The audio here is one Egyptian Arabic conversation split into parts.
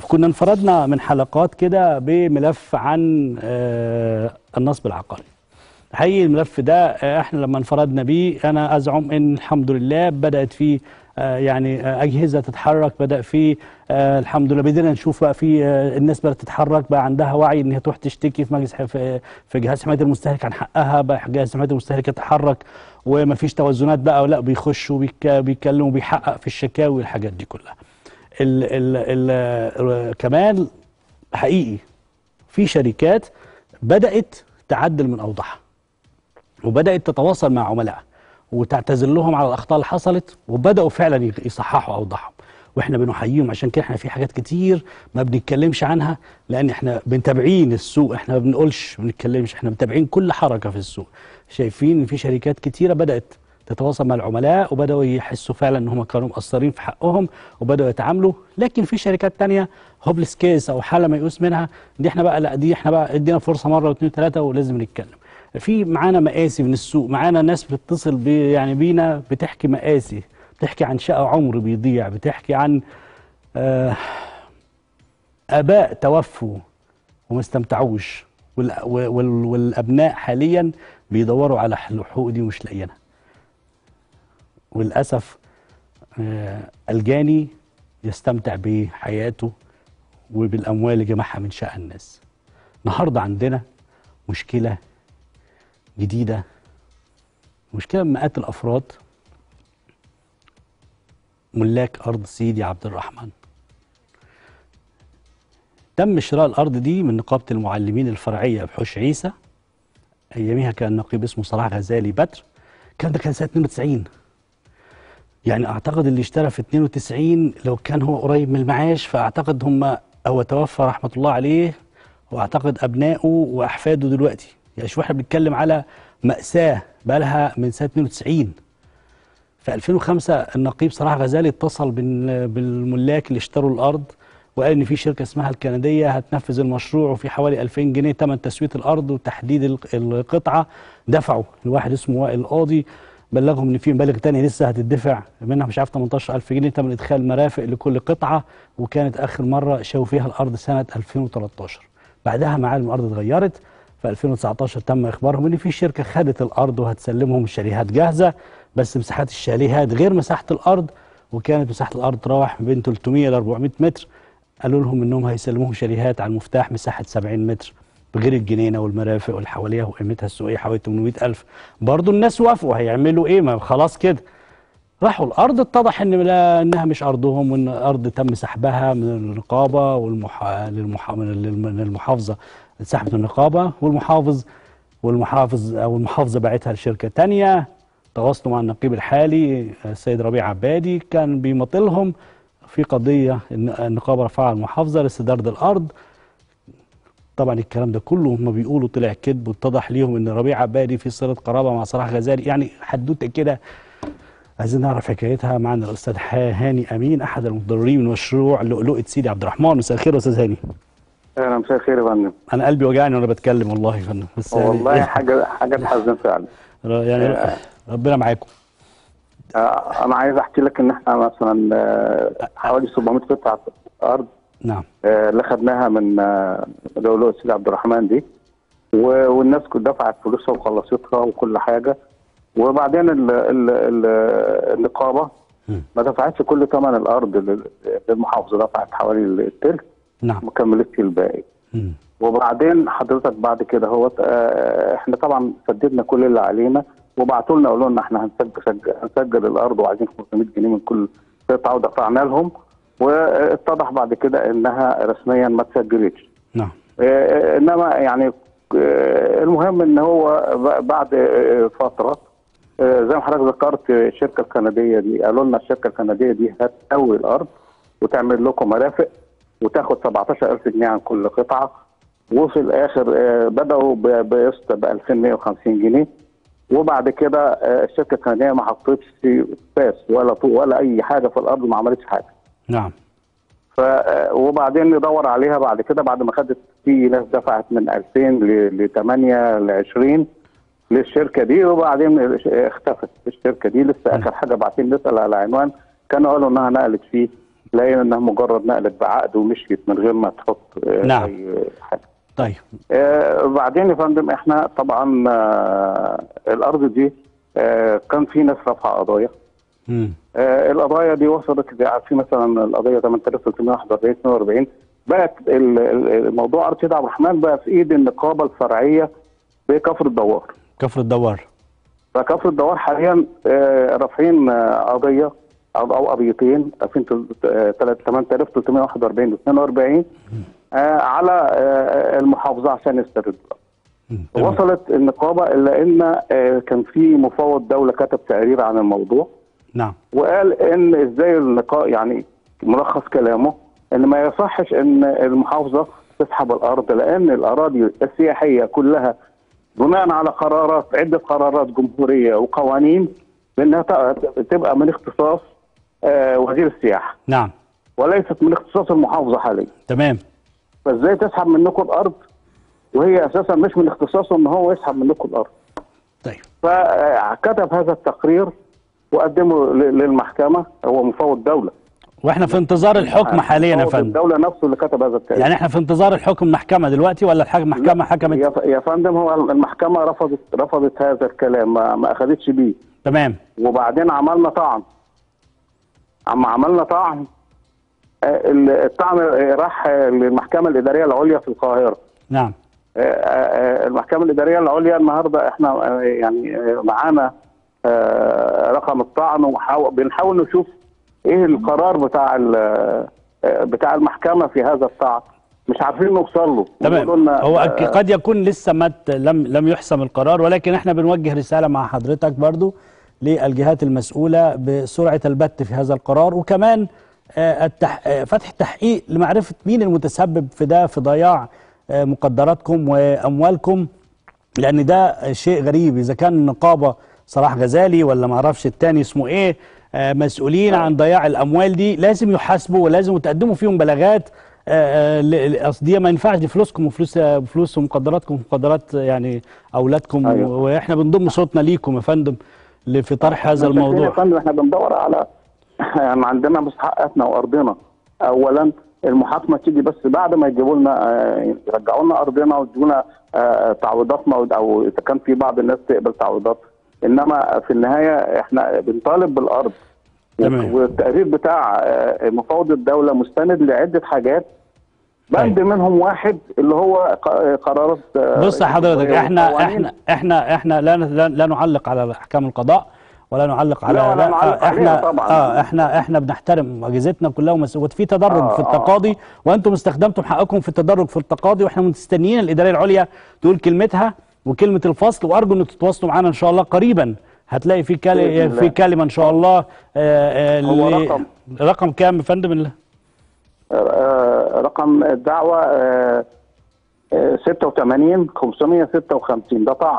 كنا انفردنا من حلقات كده بملف عن آه، النصب العقاري حقيقي الملف ده آه، احنا لما انفردنا بيه انا ازعم ان الحمد لله بدات فيه آه، يعني آه، اجهزه تتحرك بدا في آه، الحمد لله بدينا نشوف بقى في آه، الناس بدات تتحرك بقى عندها وعي ان هي تروح تشتكي في مجلس في في جهاز حمايه المستهلك عن حقها بقى جهاز حمايه المستهلك يتحرك ومفيش توازنات بقى ولا بيخشوا وبيك- بيتكلموا بيحقق في الشكاوي والحاجات دي كلها ال ال ال كمان حقيقي في شركات بدات تعدل من اوضاعها وبدات تتواصل مع عملائها وتعتذر لهم على الاخطاء اللي حصلت وبداوا فعلا يصححوا اوضاعهم واحنا بنحييهم عشان كده احنا في حاجات كتير ما بنتكلمش عنها لان احنا متابعين السوق احنا ما بنقولش ما بنتكلمش احنا متابعين كل حركه في السوق شايفين ان في شركات كتيره بدات تتواصل مع العملاء وبداوا يحسوا فعلا ان هم كانوا مقصرين في حقهم وبداوا يتعاملوا لكن في شركات تانية هوبلس كيس او حاله ميؤوس منها دي احنا بقى لا دي احنا بقى ادينا فرصه مره واثنين وثلاثه ولازم نتكلم في معانا مقاسي من السوق معانا ناس بتتصل بي يعني بينا بتحكي مقاسي بتحكي عن شقة عمر بيضيع بتحكي عن آه آباء توفوا وما استمتعوش وال وال والأبناء حاليا بيدوروا على الحقوق دي ومش لاقيينها وللأسف آه الجاني يستمتع بحياته وبالأموال اللي جمعها من شقة الناس النهارده عندنا مشكلة جديدة مشكلة من مئات الأفراد ملاك أرض سيدي عبد الرحمن تم شراء الأرض دي من نقابة المعلمين الفرعية بحوش عيسى أياميها كان نقيب اسمه صلاح غزالي بدر كان ده كان سنة 92 يعني أعتقد اللي اشترى في 92 لو كان هو قريب من المعاش فأعتقد هم هو توفى رحمة الله عليه وأعتقد أبنائه وأحفاده دلوقتي يعني شوف احنا بنتكلم على مأساة بقالها من سنة 92 في 2005 النقيب صلاح غزالي اتصل بال- بالملاك اللي اشتروا الارض وقال ان في شركه اسمها الكنديه هتنفذ المشروع وفي حوالي 2000 جنيه ثمن تسويه الارض وتحديد الق- القطعه دفعوا الواحد اسمه وائل القاضي بلغهم ان في مبالغ تانية لسه هتدفع منها مش عارف 18000 جنيه ثمن ادخال مرافق لكل قطعه وكانت اخر مره شافوا فيها الارض سنه 2013 بعدها معالم الارض اتغيرت في 2019 تم اخبارهم ان في شركه خدت الارض وهتسلمهم الشاليهات جاهزه بس مساحات الشاليهات غير مساحه الارض وكانت مساحه الارض تراوح من بين 300 ل 400 متر قالوا لهم انهم هيسلموهم شاليهات على المفتاح مساحه 70 متر بغير الجنينه والمرافق واللي حواليها وقيمتها السوقيه حوالي 800000 برضه الناس وافقوا هيعملوا ايه ما خلاص كده راحوا الارض اتضح ان لا انها مش ارضهم وان الارض تم سحبها من النقابه والمح... للمح... من ال- من المحافظه سحبت النقابه والمحافظ والمحافظ او المحافظه باعتها لشركه تانية تواصلوا مع النقيب الحالي السيد ربيع عبادي كان بيماطلهم في قضيه إن النقابه رفعها على المحافظه لاستدارة الارض طبعا الكلام ده كله هم بيقولوا طلع كذب واتضح ليهم ان ربيع عبادي في صله قرابه مع صلاح غزالي يعني حدوته كده عايزين نعرف حكايتها معنا الاستاذ هاني امين احد المتضررين من مشروع لؤلؤه سيدي عبد الرحمن مساء الخير يا استاذ هاني اهلا مساء الخير يا فندم انا قلبي وجعني وانا بتكلم والله يا فندم بس يعني- والله حاجه حاجه تحزن فعلا يعني ربنا معاكم آه، انا عايز احكي لك ان احنا مثلا آه، حوالي 700 قطعه ارض نعم آه، اللي خدناها من آه، دولة سيدي عبد الرحمن دي و- والناس كلها دفعت فلوسها وخلصتها وكل حاجه وبعدين ال ال ال النقابه مم. ما دفعتش كل ثمن الارض لل- للمحافظه دفعت حوالي الثلث نعم ما كملتش الباقي مم. وبعدين حضرتك بعد كده هو احنا طبعا سددنا كل اللي علينا وبعتوا لنا قالوا لنا احنا هنسجل سجل هنسجل الارض وعايزين 500 جنيه من كل قطعه ودفعنا لهم واتضح بعد كده انها رسميا ما اتسجلتش نعم اه، انما يعني اه، المهم ان هو ب- بعد اه، فتره اه، زي ما حضرتك ذكرت الشركه الكنديه دي قالوا لنا الشركه الكنديه دي هتقوي الارض وتعمل لكم مرافق وتاخد 17000 جنيه عن كل قطعه وفي الاخر اه، بداوا ب- بقسط ب 2150 جنيه وبعد كده اه، الشركه الكنديه ما حطتش فاس ولا طوق ولا اي حاجه في الارض ما عملتش حاجه نعم ف وبعدين ندور عليها بعد كده بعد ما خدت في ناس دفعت من 2000 ل 8 ل 20 للشركه دي وبعدين اختفت الشركه دي لسه اخر حاجه بعتين نسال على عنوان كانوا قالوا انها نقلت فيه لقينا انها مجرد نقلت بعقد ومشيت من غير ما تحط آه، نعم. اي حاجه طيب آه، بعدين يا فندم احنا طبعا آه، الارض دي آه، كان في ناس رافعه قضايا مم. آه، القضايا دي وصلت في مثلا القضيه 8341 42 بقت ال- ال- الموضوع ارشد عبد الرحمن بقى في ايد النقابه الفرعيه بكفر الدوار كفر الدوار فكفر الدوار حاليا آه، رافعين آه، قضيه او او قضيتين 8341 و 42 آه، على آه، المحافظه عشان يستردوا مم. تمام. وصلت النقابه الا ان آه، كان في مفوض دوله كتب تقرير عن الموضوع نعم وقال ان ازاي اللقاء يعني ملخص كلامه ان ما يصحش ان المحافظه تسحب الارض لان الاراضي السياحيه كلها بناء على قرارات عده قرارات جمهوريه وقوانين بانها ت- تبقى من اختصاص آه، وزير السياحه نعم وليست من اختصاص المحافظه حاليا تمام فازاي تسحب منكم الارض وهي اساسا مش من اختصاصه ان هو يسحب منكم الارض طيب فكتب هذا التقرير وقدمه ل- للمحكمه هو مفوض دوله واحنا في انتظار الحكم حاليا يا مفوض فندم الدوله نفسه اللي كتب هذا التقرير يعني احنا في انتظار الحكم محكمة دلوقتي ولا الحاج- المحكمة حكمت يا ف- يا فندم هو المحكمه رفضت رفضت هذا الكلام ما, ما اخذتش بيه تمام وبعدين عملنا طعن اما عملنا طعن آه، ال- الطعن آه، راح آه، للمحكمه الاداريه العليا في القاهره نعم آه، آه، المحكمه الاداريه العليا النهارده احنا آه، يعني آه، معانا آه، رقم الطعن وبنحاول نشوف ايه القرار بتاع ال- آه، بتاع المحكمه في هذا الطعن مش عارفين نوصل له تمام بيقولوا لنا، هو آه، أك- قد يكون لسه ما ت- لم لم يحسم القرار ولكن احنا بنوجه رسالة مع حضرتك برضو للجهات المسؤولة بسرعة البت في هذا القرار وكمان آه، التح... آه، فتح تحقيق لمعرفة مين المتسبب في ده في ضياع آه، مقدراتكم وأموالكم لان ده شيء غريب اذا كان النقابه صلاح غزالي ولا ما اعرفش التاني اسمه ايه آه، مسؤولين عن ضياع الاموال دي لازم يحاسبوا ولازم تقدموا فيهم بلاغات آه، آه، ل- ل- اصل دي ما ينفعش دي فلوسكم وفلوس آه، فلوس ومقدراتكم ومقدرات آه، يعني اولادكم أيوة. و- واحنا بنضم صوتنا ليكم يا فندم ل- في طرح هذا احنا شايفين يا الموضوع فندم احنا بندور على يعني عندنا مستحقاتنا وارضنا اولا المحاكمه تيجي بس بعد ما يجيبوا لنا آه، يرجعوا لنا ارضنا ويدونا آه، تعويضاتنا او- او اذا كان في بعض الناس تقبل تعويضات انما في النهايه احنا بنطالب بالارض تمام. والتقرير بتاع آه، مفوض الدوله مستند لعده حاجات بند منهم واحد اللي هو ق- قرارات آه، بص يا حضرتك احنا وقوانين. احنا احنا احنا لا لا, لا نعلق على احكام القضاء ولا نعلق على لا، ولا نعلق آه، عليها احنا طبعاً. اه احنا احنا بنحترم اجهزتنا كلها ومس- وفي تدرج آه، في آه. التقاضي وانتم استخدمتم حقكم في التدرج في التقاضي واحنا مستنيين الاداريه العليا تقول كلمتها وكلمه الفصل وارجو انكم تتواصلوا معانا ان شاء الله قريبا هتلاقي في بإذن كلمه الله. في كلمه ان شاء الله آه، آه، هو ل- رقم. رقم كام يا فندم ال- آه، رقم الدعوة آه، آه، 86 556 ده طعن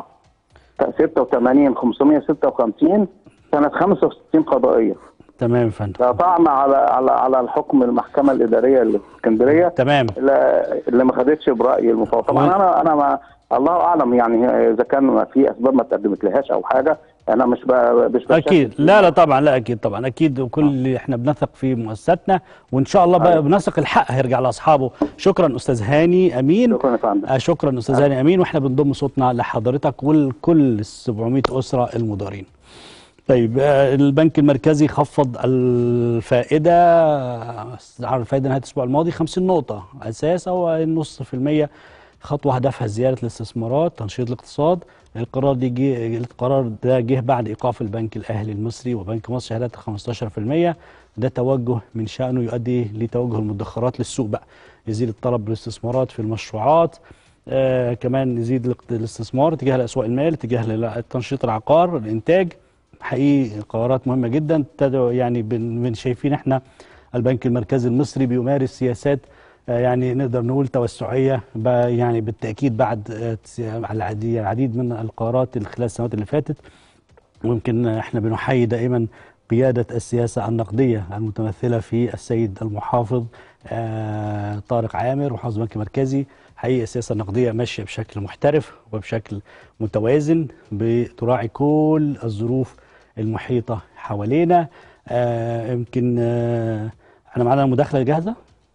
86 556 سنة 65 قضائية تمام يا فندم ده طعن على على على الحكم المحكمة الإدارية اللي في اسكندرية تمام لا- اللي ما خدتش برأي المفوض طبعا وأنت- أنا أنا ما الله أعلم يعني إذا كان في أسباب ما تقدمت لهاش أو حاجة أنا مش ب- مش بشكك اكيد فيه. لا لا طبعا لا اكيد طبعا اكيد وكل احنا بنثق في مؤسساتنا وان شاء الله بقى أيوة. بنثق الحق هيرجع لاصحابه شكرا استاذ هاني امين شكرا يا فندم آه شكرا استاذ هاني امين واحنا بنضم صوتنا لحضرتك ولكل ال 700 اسره المدارين طيب آه، البنك المركزي خفض الفائده آه، على الفائده نهايه الاسبوع الماضي 50 نقطه اساس هو النص في المية خطوه هدفها زياده الاستثمارات تنشيط الاقتصاد القرار دي جه القرار ده جه بعد ايقاف البنك الاهلي المصري وبنك مصر شهادات 15% ده توجه من شانه يؤدي لتوجه المدخرات للسوق بقى يزيد الطلب بالاستثمارات في المشروعات آه كمان يزيد الاقت- الاستثمار تجاه اسواق المال تجاه تنشيط العقار الانتاج حقيقي قرارات مهمه جدا تدعو يعني بن بن شايفين احنا البنك المركزي المصري بيمارس سياسات آه، يعني نقدر نقول توسعيه ب- يعني بالتاكيد بعد آه، تس- على العديد العديد من القرارات اللي خلال السنوات اللي فاتت ويمكن احنا بنحيي دائما قيادة السياسة النقدية المتمثلة في السيد المحافظ آه طارق عامر محافظ البنك المركزي حقيقة السياسة النقدية ماشية بشكل محترف وبشكل متوازن بتراعي كل الظروف المحيطة حوالينا آه يمكن آه احنا معانا المداخله جاهزه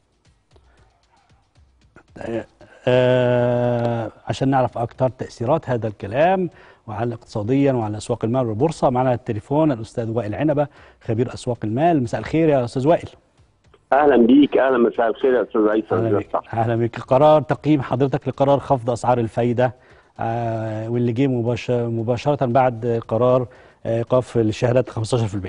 آه، آه، عشان نعرف اكتر تاثيرات هذا الكلام وعلى اقتصاديا وعلى اسواق المال والبورصه معنا التليفون الاستاذ وائل عنبه خبير اسواق المال مساء الخير يا استاذ وائل اهلا بيك اهلا مساء الخير يا استاذ عيسى اهلا بك اهلا بك قرار تقييم حضرتك لقرار خفض اسعار الفايده آه، واللي جه مباش- مباشره بعد قرار آه، ايقاف الشهادات 15%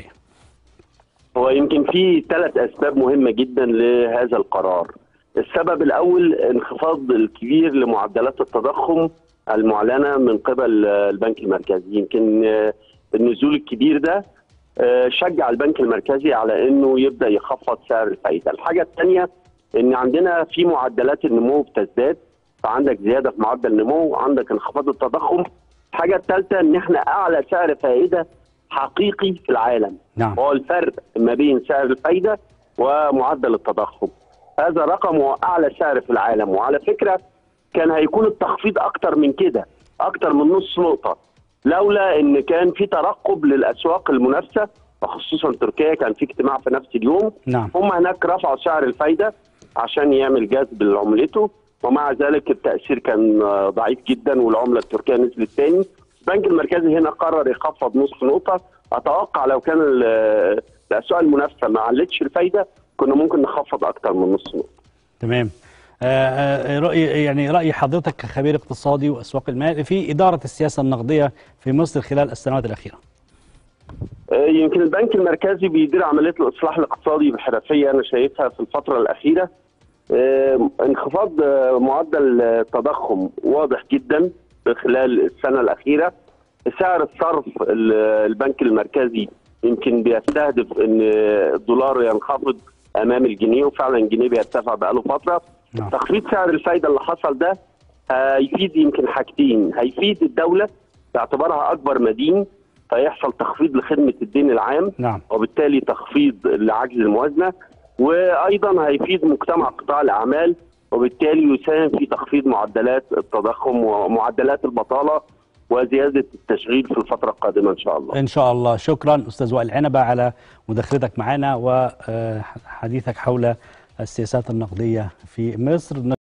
هو يمكن في ثلاث اسباب مهمه جدا لهذا القرار السبب الاول انخفاض الكبير لمعدلات التضخم المعلنه من قبل آه، البنك المركزي يمكن آه، النزول الكبير ده آه، شجع البنك المركزي على انه يبدا يخفض سعر الفائده الحاجه الثانيه ان عندنا في معدلات النمو بتزداد فعندك زياده في معدل النمو عندك انخفاض التضخم الحاجه الثالثه ان احنا اعلى سعر فائده حقيقي في العالم نعم هو الفرق ما بين سعر الفايده ومعدل التضخم هذا رقم هو اعلى سعر في العالم وعلى فكره كان هيكون التخفيض اكتر من كده اكتر من نص نقطه لولا ان كان في ترقب للاسواق المنافسه وخصوصا تركيا كان في اجتماع في نفس اليوم نعم هم هناك رفعوا سعر الفايده عشان يعمل جذب لعملته ومع ذلك التاثير كان آه، ضعيف جدا والعمله التركيه نزلت تاني البنك المركزي هنا قرر يخفض نص نقطه اتوقع لو كان ال- الاسواق المنافسه ما علتش الفايده كنا ممكن نخفض اكتر من نص نقطه تمام آه، آه، رأي يعني رأي حضرتك كخبير اقتصادي وأسواق المال في إدارة السياسة النقدية في مصر خلال السنوات الأخيرة آه، يمكن البنك المركزي بيدير عمليه الاصلاح الاقتصادي بحرفيه انا شايفها في الفتره الاخيره آه، انخفاض آه، معدل آه، التضخم واضح جدا خلال السنه الاخيره سعر الصرف ال- البنك المركزي يمكن بيستهدف ان الدولار ينخفض امام الجنيه وفعلا الجنيه بيرتفع بقاله فتره نعم. تخفيض سعر الفايده اللي حصل ده هيفيد يمكن حاجتين هيفيد الدوله باعتبارها اكبر مدين فيحصل تخفيض لخدمه الدين العام نعم وبالتالي تخفيض لعجز الموازنه وايضا هيفيد مجتمع قطاع الاعمال وبالتالي يساهم في تخفيض معدلات التضخم ومعدلات البطاله وزياده التشغيل في الفتره القادمه ان شاء الله. إن شاء الله شكرا أستاذ وائل عنبة على مداخلتك معنا وحديثك حول السياسات النقدية في مصر